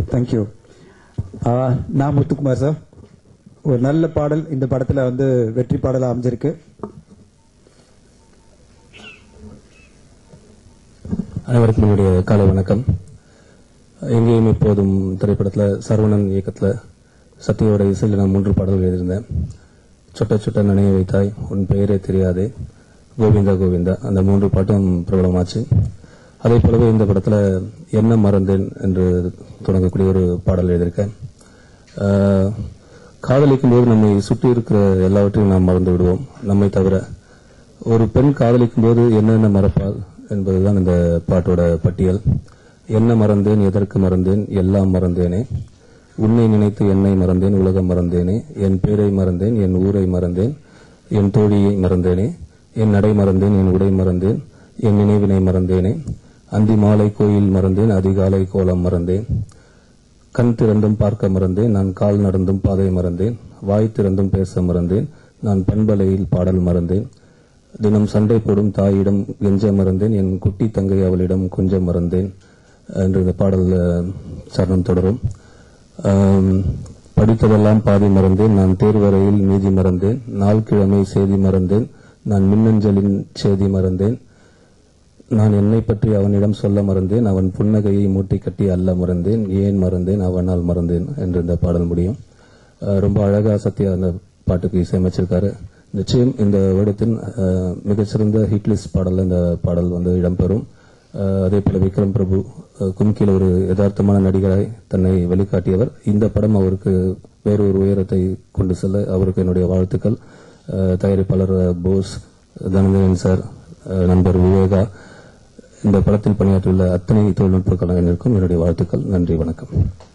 thank you நான் Muthukumar sir ஒரு நல்ல பாடல் இந்த படத்துல வந்து வெற்றி பாடலா அமைஞ்சிருக்கு அனைவருக்கும் என்னுடைய காலை வணக்கம் எங்கேயும் எப்போதும் திரைப்படத்தில் சரவணன் இயக்கத்தில் சத்யோட இசையில் நான் மூன்று பாடல்கள் எழுதியிருந்தேன் சொட்ட சொட்ட நினைவு வைத்தாய் உன் பெயரே தெரியாதே கோவிந்தா கோவிந்தா அந்த மூன்று பாட்டும் பிரபலமாச்சு அதே போலவே இந்த படத்தில் என்ன மறந்தேன் என்று தொடங்கக்கூடிய ஒரு பாடல் எழுதியிருக்கேன் ஆஹ், காதலிக்கும் போது நம்மை சுற்றி இருக்கிற எல்லாவற்றையும் நாம் மறந்து விடுவோம் நம்மை தவிர ஒரு பெண் காதலிக்கும் போது என்னென்ன மறப்பாள் என்பதுதான் இந்த பாட்டோட பட்டியல் என்ன மறந்தேன் எதற்கு மறந்தேன் எல்லாம் மறந்தேனே உன்னை நினைத்து என்னை மறந்தேன் உலகம் மறந்தேனே என் பேரை மறந்தேன் என் ஊரை மறந்தேன் என் தோழியை மறந்தேனே என் நடை மறந்தேன் என் உடை மறந்தேன் என் நினைவினை மறந்தேனே அந்தி மாலை கோயில் மறந்தேன் அதிகாலை கோலம் மறந்தேன் கண் திறந்தும் பார்க்க மறந்தேன் நான் கால் நடந்தும் பாதை மறந்தேன் வாய் திறந்தும் பேச மறந்தேன் நான் பண்பலையில் பாடல் மறந்தேன் தினம் சண்டை போடும் தாயிடம் கெஞ்ச மறந்தேன் என் குட்டி தங்கை அவளிடம் கொஞ்சம் மறந்தேன் என்று இந்த பாடல் அஹ், சரணம் தொடரும் ஆம், படித்ததெல்லாம் பாதி மறந்தேன் நான் தேர்வரையில் மீதி மறந்தேன் நாள் கிழமை செய்தி மறந்தேன் நான் மின்னஞ்சலின் செய்தி மறந்தேன் நான் என்னை பற்றி அவனிடம் சொல்ல மறந்தேன் அவன் புன்னகையை மூட்டை கட்டி அல்ல மறந்தேன் ஏன் மறந்தேன் அவனால் மறந்தேன் என்று இந்த பாடல் முடியும் அஹ் ரொம்ப அழகா சத்யா அந்த பாட்டுக்கு இசையமைச்சிருக்காரு நிச்சயம் இந்த வருடத்தின் அஹ், மிகச்சிறந்த ஹிட்லிஸ்ட் பாடல்ல இந்த பாடல் வந்து இடம்பெறும் அஹ், அதே போல விக்ரம் பிரபு அஹ், கும்கியில் ஒரு யதார்த்தமான நடிகராய் தன்னை வெளிக்காட்டியவர் இந்த படம் அவருக்கு வேறொரு உயரத்தை கொண்டு செல்ல அவருக்கு என்னுடைய வாழ்த்துக்கள் அஹ், தயாரிப்பாளர் போஸ் தனந்தன் சார் அஹ், நண்பர் விவேகா இந்த படத்தில் பணியாற்றியுள்ள அத்தனை தொழில்நுட்ப கலைஞருக்கும் என்னுடைய வாழ்த்துக்கள் நன்றி வணக்கம்